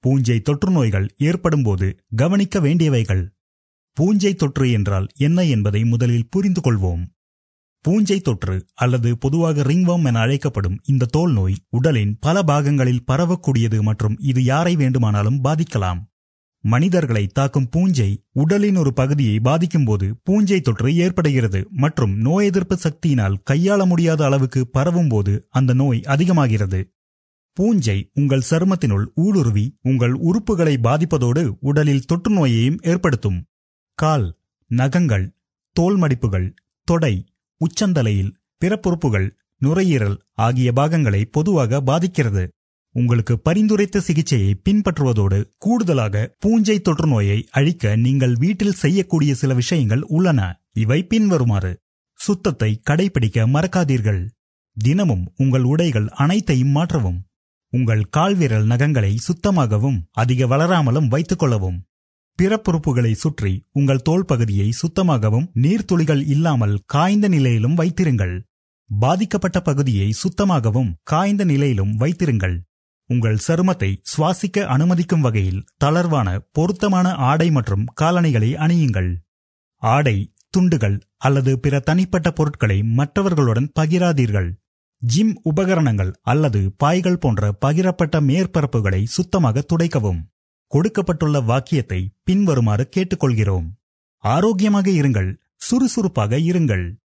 பூஞ்சை தொற்று நோய்கள் ஏற்படும்போது கவனிக்க வேண்டியவைகள் பூஞ்சை தொற்று என்றால் என்ன என்பதை முதலில் புரிந்து கொள்வோம் பூஞ்சை தொற்று அல்லது பொதுவாக ரிங்வாம் என அழைக்கப்படும் இந்த தோல் நோய் உடலின் பல பாகங்களில் பரவக்கூடியது மற்றும் இது யாரை வேண்டுமானாலும் பாதிக்கலாம் மனிதர்களை தாக்கும் பூஞ்சை உடலின் ஒரு பகுதியை பாதிக்கும்போது பூஞ்சை தொற்று ஏற்படுகிறது மற்றும் நோய் எதிர்ப்பு சக்தியினால் கையாள முடியாத அளவுக்கு பரவும்போது அந்த நோய் அதிகமாகிறது பூஞ்சை உங்கள் சருமத்தினுள் ஊடுருவி உங்கள் உறுப்புகளை பாதிப்பதோடு உடலில் தொற்று நோயையும் ஏற்படுத்தும் கால் நகங்கள் தோல் மடிப்புகள் தொடை உச்சந்தலையில் பிறப்புறுப்புகள் நுரையீரல் ஆகிய பாகங்களை பொதுவாக பாதிக்கிறது உங்களுக்கு பரிந்துரைத்த சிகிச்சையை பின்பற்றுவதோடு கூடுதலாக பூஞ்சை தொற்று நோயை அழிக்க நீங்கள் வீட்டில் செய்யக்கூடிய சில விஷயங்கள் உள்ளன இவை பின்வருமாறு சுத்தத்தை கடைபிடிக்க மறக்காதீர்கள் தினமும் உங்கள் உடைகள் அனைத்தையும் மாற்றவும் உங்கள் கால்விரல் நகங்களை சுத்தமாகவும் அதிக வளராமலும் வைத்துக் கொள்ளவும் பிறப்புறுப்புகளை சுற்றி உங்கள் தோல் பகுதியை சுத்தமாகவும் நீர்த்துளிகள் இல்லாமல் காய்ந்த நிலையிலும் வைத்திருங்கள் பாதிக்கப்பட்ட பகுதியை சுத்தமாகவும் காய்ந்த நிலையிலும் வைத்திருங்கள் உங்கள் சருமத்தை சுவாசிக்க அனுமதிக்கும் வகையில் தளர்வான பொருத்தமான ஆடை மற்றும் காலணிகளை அணியுங்கள் ஆடை துண்டுகள் அல்லது பிற தனிப்பட்ட பொருட்களை மற்றவர்களுடன் பகிராதீர்கள் ஜிம் உபகரணங்கள் அல்லது பாய்கள் போன்ற பகிரப்பட்ட மேற்பரப்புகளை சுத்தமாக துடைக்கவும் கொடுக்கப்பட்டுள்ள வாக்கியத்தை பின்வருமாறு கேட்டுக்கொள்கிறோம் ஆரோக்கியமாக இருங்கள் சுறுசுறுப்பாக இருங்கள்